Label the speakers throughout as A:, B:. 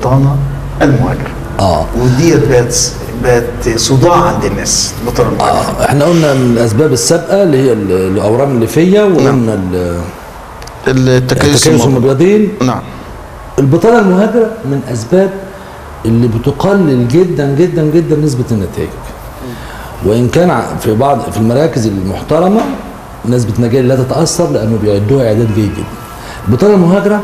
A: البطانه المهاجره
B: اه
A: ودي بقت بقت صداع عند الناس البطانه المهاجره
B: آه، احنا قلنا من الاسباب السابقه اللي هي ال- الاورام الليفيه وقلنا ال-
A: التكيس
B: التكيس
A: المبيض.
B: المبيضين
A: نعم
B: البطانه المهاجره من اسباب اللي بتقلل جدا جدا جدا نسبه النتائج وان كان ع- في بعض في المراكز المحترمه نسبه نجاح لا تتاثر لانه بيعدوها اعداد جيد جدا البطانه المهاجره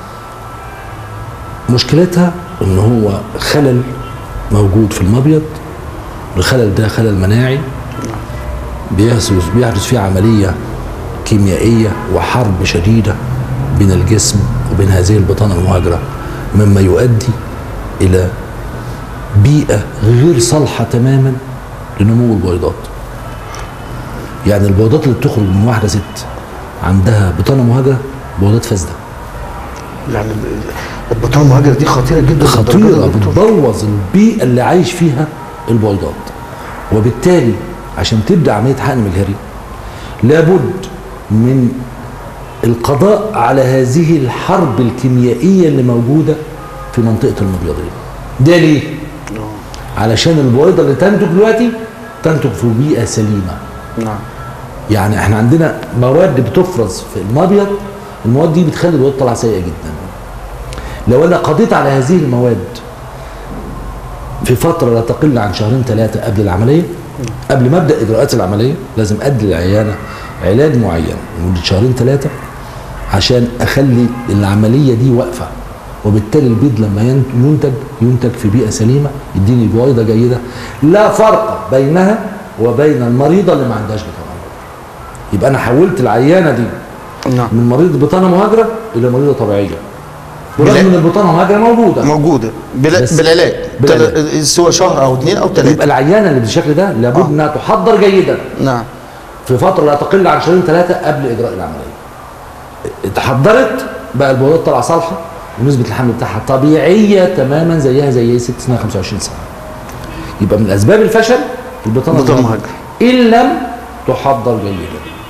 B: مشكلتها ان هو خلل موجود في المبيض الخلل ده خلل مناعي بيحدث بيحدث فيه عمليه كيميائيه وحرب شديده بين الجسم وبين هذه البطانه المهاجره مما يؤدي الى بيئه غير صالحه تماما لنمو البويضات يعني البويضات اللي بتخرج من واحده ست عندها بطانه مهاجره بويضات فاسده
A: يعني البطانه المهاجره دي خطيره جدا
B: خطيره
A: للدرجة دي يا دكتور.
B: بتبوظ البيئه اللي عايش فيها البويضات وبالتالي عشان تبدا عمليه حقن مجهري لابد من القضاء على هذه الحرب الكيميائيه اللي موجوده في منطقه المبيضين ده ليه علشان البويضه اللي تنتج دلوقتي تنتج في بيئه سليمه
A: نعم
B: يعني احنا عندنا مواد بتفرز في المبيض المواد دي بتخلي البيض طلع سيئه جدا لو انا قضيت على هذه المواد في فتره لا تقل عن شهرين ثلاثه قبل العمليه قبل ما ابدا اجراءات العمليه لازم ادي العيانه علاج معين لمده شهرين ثلاثه عشان اخلي العمليه دي واقفه وبالتالي البيض لما ين- ينتج ينتج في بيئه سليمه يديني بويضه جيده لا فرق بينها وبين المريضه اللي ما عندهاش بطانه مهاجرة. يبقى انا حولت العيانه دي
A: نعم
B: من مريض بطانه مهاجره الى مريضه طبيعيه
A: بلا-
B: برغم ان البطانه المهاجره موجوده
A: موجوده بلا
B: بس-
A: بالعلاج
B: بالعلاج.
A: تل- سواء شهر او اثنين او
B: يبقى
A: ثلاثه
B: العيانه اللي بالشكل ده لابد
A: آه.
B: انها تحضر جيدا
A: نعم
B: في فتره لا تقل عن شهرين ثلاثه قبل اجراء العمليه. اتحضرت بقى البويضات طالعه صالحه ونسبه الحمل بتاعها طبيعيه تماما زيها زي ست سنين 25 سنه. يبقى من اسباب الفشل البطانه
A: البطانة
B: المهاجرة. ان لم تحضر جيدا.